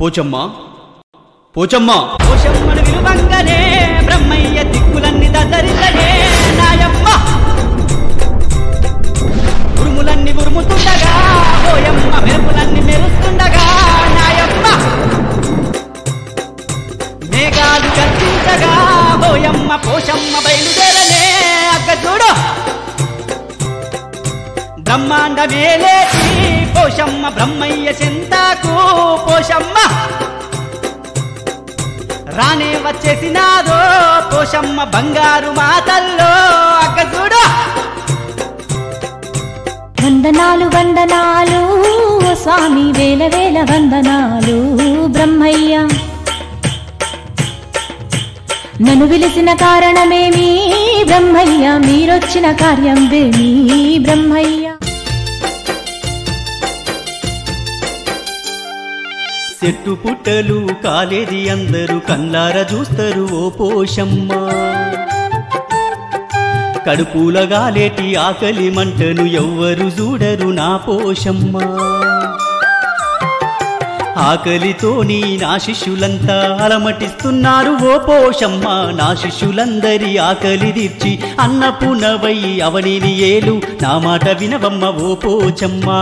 పోచమ్మా పోచమ్మా పోషమ్మను విలువంగనే బ్రహ్మయ్య దిక్కులన్నీ దద్దరిల్లనే నాయమ్మ ఉరుములన్నీ ఉరుముతుండగా పోయమ్మ మెరుపులన్నీ మెరుస్తుండగా నాయమ్మ మేఘాలు గర్జించగా పోయమ్మ పోషమ్మ బయలుదేరనే అక్క చూడు బ్రహ్మాండ మేలేటి పోషమ్మ బ్రహ్మయ్య చింతాకు పోషమ్మ రానే వచ్చేసినాదో పోషమ్మ బంగారు మాతల్లో అక్క చూడు వందనాలు వందనాలు ఓ స్వామి వేల వేల వందనాలు బ్రహ్మయ్య నన్ను పిలిచిన కారణమేమి బ్రహ్మయ్య మీరొచ్చిన కార్యం వేమి బ్రహ్మయ్య చెట్టు పుట్టలు కాలేది అందరూ కల్లార చూస్తారు ఓ పోషమ్మ కడుపుల గాలేటి ఆకలి మంటను ఎవ్వరు చూడరు నా పోషమ్మ ఆకలితోని నా శిష్యులంతా అలమటిస్తున్నారు ఓ పోషమ్మ నా శిష్యులందరి ఆకలి తీర్చి అన్నపూర్ణవై అవనిని ఏలు నా మాట వినవమ్మ ఓ పోచమ్మా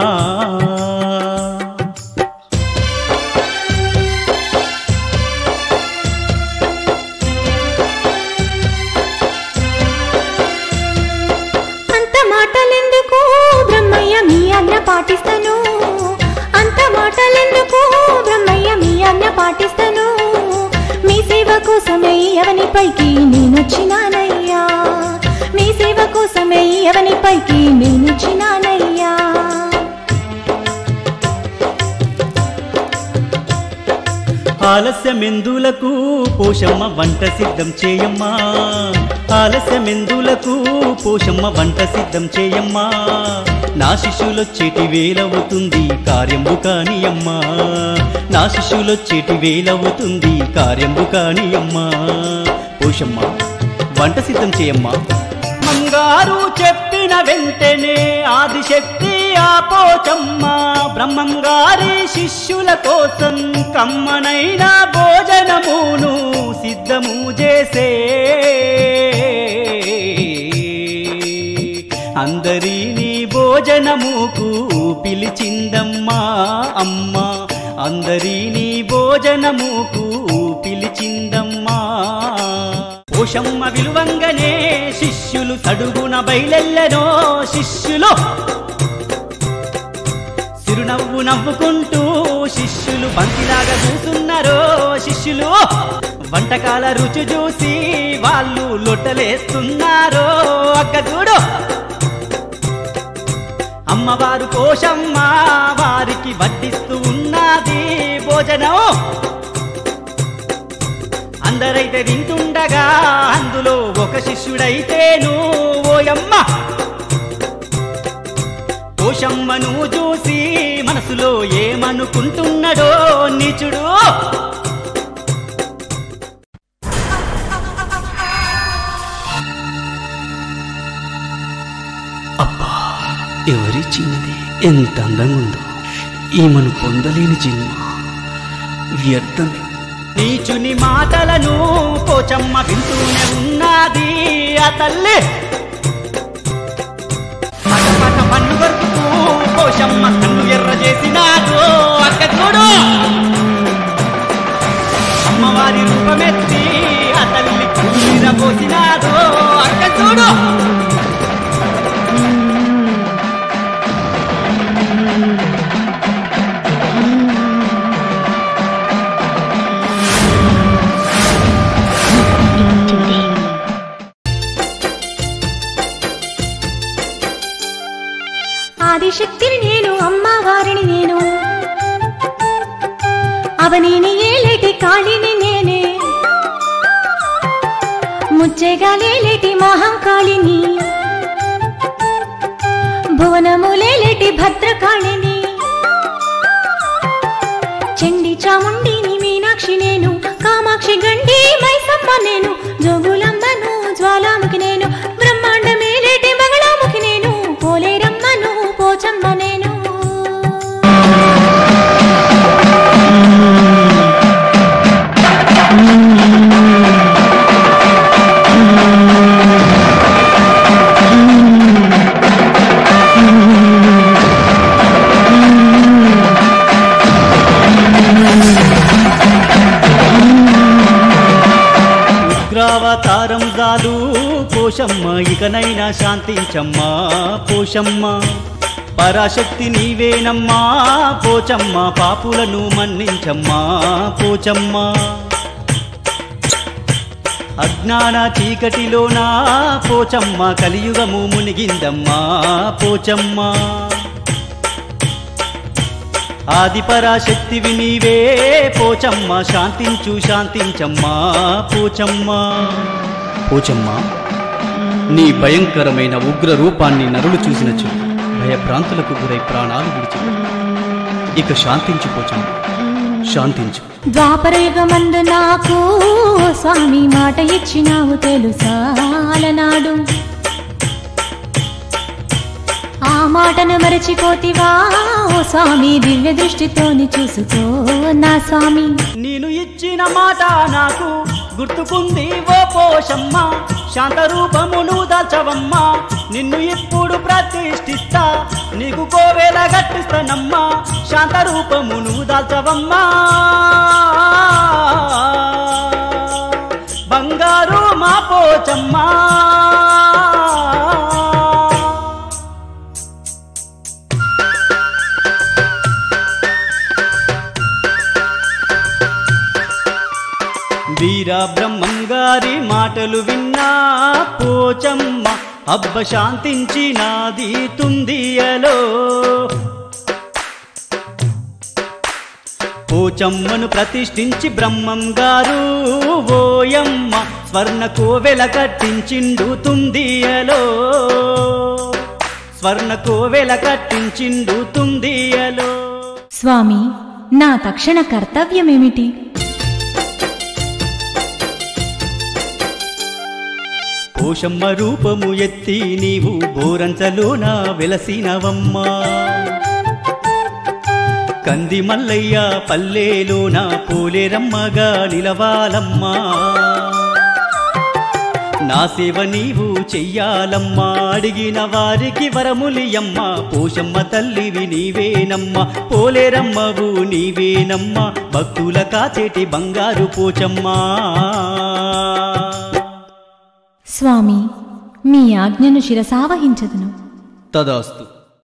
అంత మాటలెందుకు బ్రహ్మయ్య మీ ఆజ్ఞ పాటిస్తాను అంత మాటలెందుకు బ్రహ్మయ్య మీ ఆజ్ఞ పాటిస్తాను మీ సేవ కోసమే ఎవని పైకి నేనొచ్చినానయ్యా మీ సేవ కోసమే ఎవని పైకి నేనొచ్చినానయ్యా ఆలస్యమెందులకు పోషమ్మ వంట సిద్ధం చేయమ్మా ఆలస్యమెందులకు పోషమ్మ వంట సిద్ధం చేయమ్మా నా శిష్యులొచ్చేటి వేలవుతుంది కార్యంబు కానియమ్మా నా శిష్యులొచ్చేటి వేలవుతుంది కార్యంబు కానియమ్మా పోషమ్మ వంట సిద్ధం చేయమ్మా మంగారు చెప్పిన వెంటనే ఆదిశక్తి ఆ పోచమ్మ బ్రహ్మం గారి శిష్యుల కోసం కమ్మనైన భోజనమును సిద్ధము చేసే అందరినీ భోజనముకు పిలిచిందమ్మా అమ్మ అందరినీ భోజనముకు పిలిచిందమ్మా పోషమ్మ విలువంగనే శిష్యులు సడుగున బయలెల్లెనో శిష్యులు చిరునవ్వు నవ్వుకుంటూ శిష్యులు బంతిలాగా చూస్తున్నారో శిష్యులు వంటకాల రుచి చూసి వాళ్ళు లొట్టలేస్తున్నారో అక్క చూడు అమ్మవారు పోషమ్మ వారికి వడ్డిస్తూ ఉన్నది భోజనం అందరైతే వింటుండగా అందులో ఒక శిష్యుడైతేను ఓయమ్మ పోషమ్మను చూసి మనసులో ఏమనుకుంటున్నాడో నీచుడు అబ్బా ఎవరి చిన్నది ఎంత అందంగా ఉందో ఈమెను పొందలేని జన్మ వ్యర్థమే నీచుని మాటలను పోచమ్మ వింటూనే ఉన్నది ఆ తల్లి పట పట పన్ను కొరుకుతూ పోషమ్మ కన్ను ఎర్ర చేసినాడు అక్క చూడు అమ్మవారి రూపమెత్తి ఆ తల్లి కూర పోసినాడు అక్క చూడు ఆదిశక్తిని నేను అమ్మవారిని నేను అవనిని ఏలేటి కాళిని నేనే ముచ్చెగా లేలేటి మహంకాళిని భువనములేలేటి భద్రకాళిని చండి చాముండిని మీనాక్షి నేను కామాక్షి గండి మైసమ్మ నేను జోగులమ్మను జ్వాలాముఖి నేను బ్రహ్మాండమేలేటి బగళాముఖి నేను పోలేరమ్మను పోచమ్మ నేను అవతారం జాలు పోషమ్మ ఇకనైనా శాంతించమ్మా పోషమ్మ పరాశక్తి నీవేనమ్మా పోచమ్మ పాపులను మన్నించమ్మా పోచమ్మ అజ్ఞాన చీకటిలోనా పోచమ్మ కలియుగము మునిగిందమ్మా పోచమ్మ ఆదిపరాశక్తివి నీవే పోచమ్మ శాంతించు శాంతించమ్మా పోచమ్మ పోచమ్మ నీ భయంకరమైన ఉగ్ర రూపాన్ని నరులు చూసినచు భయభ్రాంతులకు గురై ప్రాణాలు విడిచి ఇక శాంతించు పోచమ్మ శాంతించు ద్వాపరయుగమందు నాకు స్వామి మాట ఇచ్చినావు తెలుసా అలనాడు ఆ మాటను మరచిపోతివా ఓ స్వామి దివ్య దృష్టితోని చూసుకో నా స్వామి నేను ఇచ్చిన మాట నాకు గుర్తుకుంది ఓ పోషమ్మ శాంత రూపమును దాల్చవమ్మా నిన్ను ఇప్పుడు ప్రతిష్ఠిస్తా నీకు కోవేల గట్టిస్తానమ్మా శాంత రూపమును దాల్చవమ్మా బంగారు మా పోచమ్మా వీర బ్రహ్మం గారి మాటలు విన్నా పోచమ్మ అబ్బ శాంతించి నాది తుందియలో పోచమ్మను ప్రతిష్ఠించి బ్రహ్మం గారు ఓయమ్మ స్వర్ణ కోవెల కట్టించిండు తుందియలో స్వర్ణ కోవెల కట్టించిండు తుందియలో స్వామి నా తక్షణ కర్తవ్యమేమిటి పోషమ్మ రూపము ఎత్తి నీవు బోరంచలోన వెలసినవమ్మా కంది మల్లయ్య పల్లెలోన పోలేరమ్మగా నిలవాలమ్మా నా సేవ నీవు చెయ్యాలమ్మా అడిగిన వారికి వరములియమ్మ పోషమ్మ తల్లివి నీవేనమ్మా పోలేరమ్మవు నీవేనమ్మా భక్తుల కాచేటి బంగారు పోచమ్మా స్వామి మీ ఆజ్ఞను శిరసావహించదును తదాస్తు